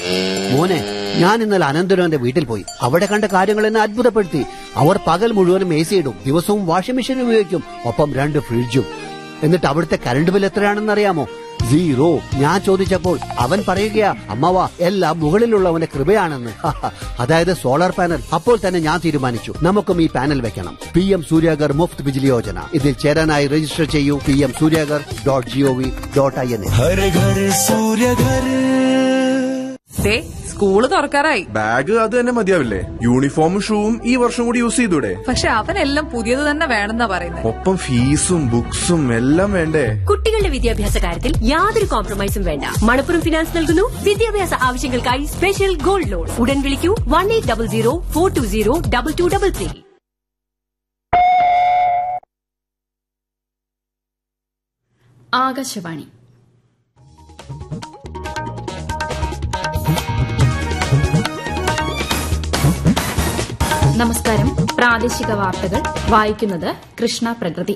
മോനെ ഞാൻ ഇന്നലെ അനന്തരവന്റെ വീട്ടിൽ പോയി അവിടെ കണ്ട കാര്യങ്ങൾ എന്നെ അത്ഭുതപ്പെടുത്തി അവർ പകൽ മുഴുവനും എ സി ഇടും ദിവസവും വാഷിംഗ് മെഷീൻ ഉപയോഗിക്കും ഒപ്പം രണ്ട് ഫ്രിഡ്ജും എന്നിട്ട് അവിടുത്തെ കറണ്ട് ബിൽ എത്രയാണെന്ന് അറിയാമോ സീറോ ഞാൻ ചോദിച്ചപ്പോൾ അവൻ പറയുകയാ അമ്മവ എല്ലാം മുകളിലുള്ളവന്റെ കൃപയാണെന്ന് അതായത് സോളാർ പാനൽ അപ്പോൾ തന്നെ ഞാൻ തീരുമാനിച്ചു നമുക്കും ഈ പാനൽ വെക്കണം പി എം സൂര്യാഗർ മുഫ്ത് ബിജിലി യോജന ഇതിൽ ചേരാനായി രജിസ്റ്റർ ചെയ്യൂ P M Suryaghar dot G O V dot I N എ ഹര ഘര സൂര്യ ഘര ദേ സ്കൂള് തുറക്കാറായി ബാഗ് അത് തന്നെ മതിയാവില്ലേ യൂണിഫോമും ഷൂവും ഈ വർഷം കൂടി യൂസ് ചെയ്തൂടെ പക്ഷെ അവനെല്ലാം പുതിയത് തന്നെ വേണമെന്നാ പറയുന്നത് ഒപ്പം ഫീസും ബുക്സും എല്ലാം വേണ്ടേ കുട്ടികളുടെ വിദ്യാഭ്യാസ കാര്യത്തിൽ യാതൊരു കോംപ്രമൈസും വേണ്ട മണപ്പുറം ഫിനാൻസ് നൽകുന്നു വിദ്യാഭ്യാസ ആവശ്യങ്ങൾക്കായി സ്പെഷ്യൽ ഗോൾഡ് ലോൺ ഉടൻ വിളിക്കൂ one eight double zero four two zero double two double three Akashvani നമസ്കാരം പ്രാദേശിക വാർത്തകൾ വായിക്കുന്നത് കൃഷ്ണ പ്രകൃതി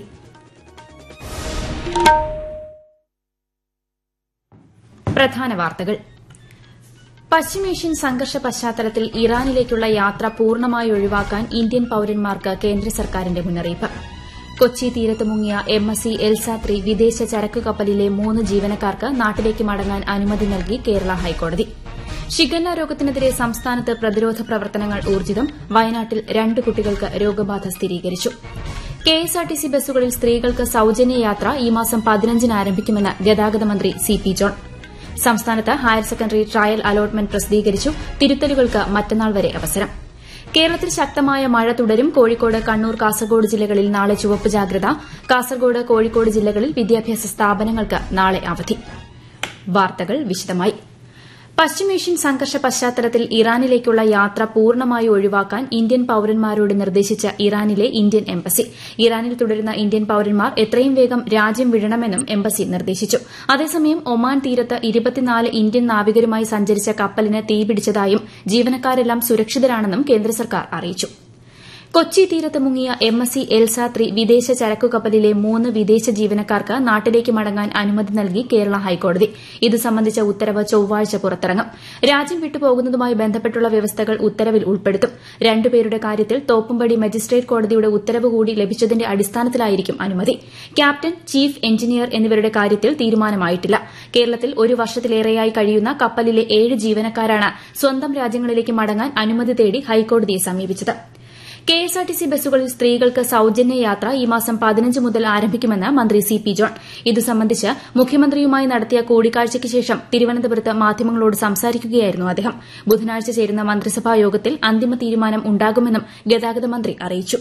പ്രധാന വാർത്തകൾ പശ്ചിമേഷ്യൻ സംഘർഷ പശ്ചാത്തലത്തിൽ ഇറാനിലേക്കുള്ള യാത്ര പൂർണ്ണമായി ഒഴിവാക്കാൻ ഇന്ത്യൻ പൌരന്മാർക്ക് കേന്ദ്ര സർക്കാരിന്റെ മുന്നറിയിപ്പ് കൊച്ചി തീരത്ത് മുങ്ങിയ എം എസ് സി എൽസാത്രി വിദേശ ചരക്കു കപ്പലിലെ മൂന്ന് ജീവനക്കാർക്ക് നാട്ടിലേക്ക് മടങ്ങാൻ അനുമതി നൽകി കേരള ഹൈക്കോടതി ഷിഗല്ല രോഗത്തിനെതിരെ സംസ്ഥാനത്ത് പ്രതിരോധ പ്രവർത്തനങ്ങൾ ഊർജിതം വയനാട്ടിൽ രണ്ട് കുട്ടികൾക്ക് രോഗബാധ സ്ഥിരീകരിച്ചു കെഎസ്ആർടിസി ബസ്സുകളിൽ സ്ത്രീകൾക്ക് സൌജന്യ യാത്ര ഈ മാസം പതിനഞ്ചിന് ആരംഭിക്കുമെന്ന് ഗതാഗത മന്ത്രി സി പി ജോൺ സംസ്ഥാനത്ത് ഹയർ സെക്കൻഡറി ട്രയൽ അലോട്ട്മെന്റ് പ്രസിദ്ധീകരിച്ചു തിരുത്തലുകൾക്ക് മറ്റന്നാൾ വരെ അവസരം കേരളത്തിൽ ശക്തമായ മഴ തുടരും കോഴിക്കോട് കണ്ണൂർ കാസർഗോഡ് ജില്ലകളിൽ നാളെ ചുവപ്പ് ജാഗ്രത കാസർഗോഡ് കോഴിക്കോട് ജില്ലകളിൽ വിദ്യാഭ്യാസ സ്ഥാപനങ്ങൾക്ക് നാളെ അവധി വാർത്തകൾ വിശദമായി പശ്ചിമേഷ്യൻ സംഘർഷ പശ്ചാത്തലത്തിൽ ഇറാനിലേക്കുള്ള യാത്ര പൂർണ്ണമായി ഒഴിവാക്കാൻ ഇന്ത്യൻ പൌരന്മാരോട് നിർദ്ദേശിച്ച ഇറാനിലെ ഇന്ത്യൻ എംബസി ഇറാനിൽ തുടരുന്ന ഇന്ത്യൻ പൌരന്മാർ എത്രയും വേഗം രാജ്യം വിടണമെന്നും എംബസി നിർദ്ദേശിച്ചു അതേസമയം ഒമാൻ തീരത്ത് ഇരുപത്തിനാല് ഇന്ത്യൻ നാവികരുമായി സഞ്ചരിച്ച കപ്പലിന് തീപിടിച്ചതായും ജീവനക്കാരെല്ലാം സുരക്ഷിതരാണെന്നും കേന്ദ്ര സർക്കാർ അറിയിച്ചു കൊച്ചി തീരത്ത് മുങ്ങിയ എം എസ് സി എൽസാത്രി വിദേശ ചരക്കു കപ്പലിലെ മൂന്ന് വിദേശ ജീവനക്കാർക്ക് നാട്ടിലേക്ക് മടങ്ങാൻ അനുമതി നൽകി കേരള ഹൈക്കോടതി ഇത് സംബന്ധിച്ച ഉത്തരവ് ചൊവ്വാഴ്ച പുറത്തിറങ്ങും രാജ്യം വിട്ടുപോകുന്നതുമായി ബന്ധപ്പെട്ടുള്ള വ്യവസ്ഥകൾ ഉത്തരവിൽ ഉൾപ്പെടുത്തും രണ്ടുപേരുടെ കാര്യത്തിൽ തോപ്പുംപടി മജിസ്ട്രേറ്റ് കോടതിയുടെ ഉത്തരവ് കൂടി ലഭിച്ചതിന്റെ അടിസ്ഥാനത്തിലായിരിക്കും അനുമതി ക്യാപ്റ്റൻ ചീഫ് എഞ്ചിനീയർ എന്നിവരുടെ കാര്യത്തിൽ തീരുമാനമായിട്ടില്ല കേരളത്തിൽ ഒരു വർഷത്തിലേറെയായി കഴിയുന്ന കപ്പലിലെ ഏഴ് ജീവനക്കാരാണ് സ്വന്തം രാജ്യങ്ങളിലേക്ക് മടങ്ങാൻ അനുമതി തേടി ഹൈക്കോടതിയെ സമീപിച്ചത് കെഎസ്ആർടിസി ബസ്സുകളിൽ സ്ത്രീകൾക്ക് സൌജന്യ യാത്ര ഈ മാസം പതിനഞ്ച് മുതൽ ആരംഭിക്കുമെന്ന് മന്ത്രി സി പി ജോൺ ഇത് സംബന്ധിച്ച് മുഖ്യമന്ത്രിയുമായി നടത്തിയ കൂടിക്കാഴ്ചയ്ക്ക് ശേഷം തിരുവനന്തപുരത്ത് മാധ്യമങ്ങളോട് സംസാരിക്കുകയായിരുന്നു അദ്ദേഹം ബുധനാഴ്ച ചേരുന്ന മന്ത്രിസഭാ യോഗത്തിൽ അന്തിമ തീരുമാനം ഉണ്ടാകുമെന്നും ഗതാഗത മന്ത്രി അറിയിച്ചു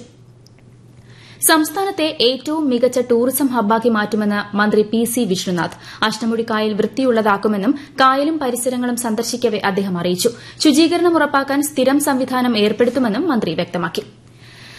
സംസ്ഥാനത്തെ ഏറ്റവും മികച്ച ടൂറിസം ഹബ്ബാക്കി മാറ്റുമെന്ന് മന്ത്രി പി സി വിഷ്ണുനാഥ് അഷ്ടമുടി കായൽ വൃത്തിയുള്ളതാക്കുമെന്നും കായലും പരിസരങ്ങളും സന്ദർശിക്കവെ അദ്ദേഹം അറിയിച്ചു ശുചീകരണം ഉറപ്പാക്കാൻ സ്ഥിരം സംവിധാനം ഏർപ്പെടുത്തുമെന്നും മന്ത്രി വ്യക്തമാക്കി